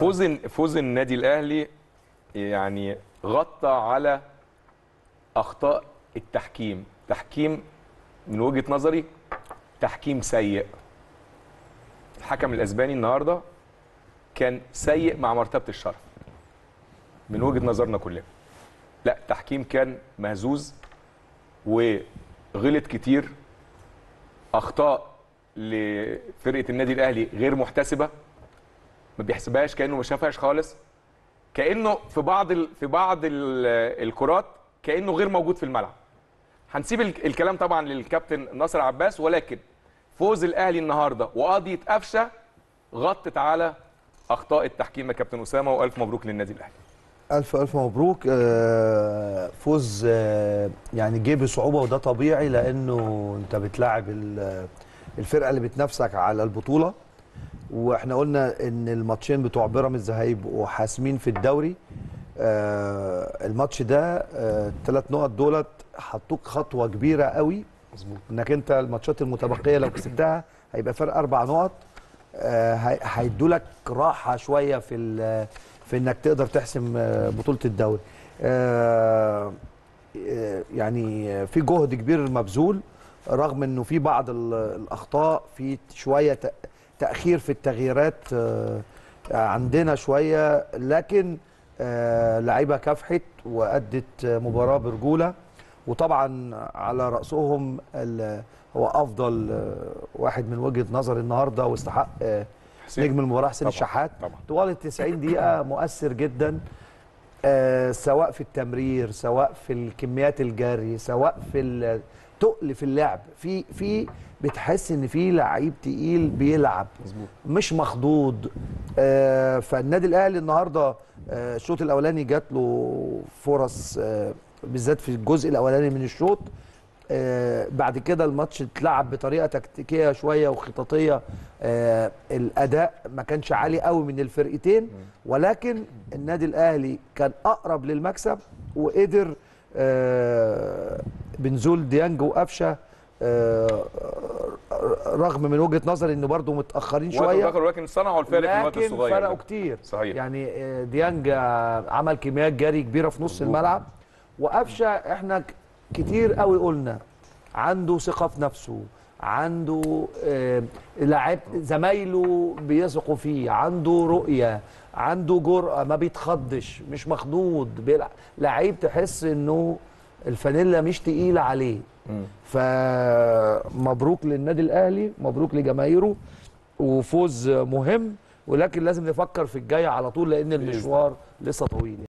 فوز فوز النادي الاهلي يعني غطى على اخطاء التحكيم تحكيم من وجهه نظري تحكيم سيء الحكم الاسباني النهارده كان سيء مع مرتبه الشرف من وجهه نظرنا كلنا لا التحكيم كان مهزوز وغلط كتير اخطاء لفرقه النادي الاهلي غير محتسبه ما بيحسبهاش كانه ما شافهاش خالص كانه في بعض ال... في بعض ال... الكرات كانه غير موجود في الملعب هنسيب ال... الكلام طبعا للكابتن ناصر عباس ولكن فوز الاهلي النهارده وقضيه قفشه غطت على اخطاء التحكيم يا كابتن اسامه والف مبروك للنادي الاهلي ألف ألف مبروك آه، فوز آه، يعني جه بصعوبة وده طبيعي لأنه أنت بتلاعب ال- الفرقة اللي بتنافسك على البطولة واحنا قلنا ان الماتشين بتوع بيراميدز هيبقوا حاسمين في الدوري آه، الماتش ده الثلاث نقط دولت حطوك خطوة كبيرة قوي مظبوط انك انت الماتشات المتبقية لو كسبتها هيبقى فرق اربع نقط آه، هي- هيدولك راحة شوية في ال- في انك تقدر تحسم آه، بطولة الدوري آه، آه، يعني في جهد كبير مبذول رغم انه في بعض ال- الاخطاء في شوية ت- تأخير في التغييرات آه، عندنا شوية لكن آه، لعيبة كافحت وأدت مباراة برجولة وطبعا على رأسهم ال- هو أفضل آه، واحد من وجهة نظر النهاردة واستحق آه، حسين. نجم المباراة حسين طبعاً، الشحات طبعا طوال ال 90 دقيقة مؤثر جدا آه، سواء في التمرير سواء في الكميات الجري سواء في التقل في اللعب في في بتحس ان في لعيب تقيل بيلعب مظبوط مش مخضوض آه، فالنادي الاهلي النهارده آه، الشوط الاولاني جات له فرص آه، بالذات في الجزء الاولاني من الشوط آه، بعد كده الماتش اتلعب بطريقه تكتيكيه شويه وخططيه آه، الاداء ما كانش عالي قوي من الفرقتين ولكن النادي الاهلي كان اقرب للمكسب وقدر آه، بنزول ديانج وقفشه آه، رغم من وجهه نظري ان برضو متاخرين وقت شويه دخل ولكن صنعوا الفارق في الوقت لكن الصغير فرقوا ده. كتير صحيح يعني آه، ديانج آه، عمل كميات جري كبيره في نص مظبوط. الملعب وقفشه احنا ك- كتير قوي قلنا عنده ثقه في نفسه عنده آه، لعيب زمايله بيثقوا فيه عنده رؤيه عنده جرأه ما بيتخضش مش مخضوض بيلعب لعيب تحس انه الفانيلا مش تقيله عليه مم. فمبروك للنادي الاهلي مبروك لجماهيره وفوز مهم ولكن لازم نفكر في الجاي على طول لان المشوار لسه طويل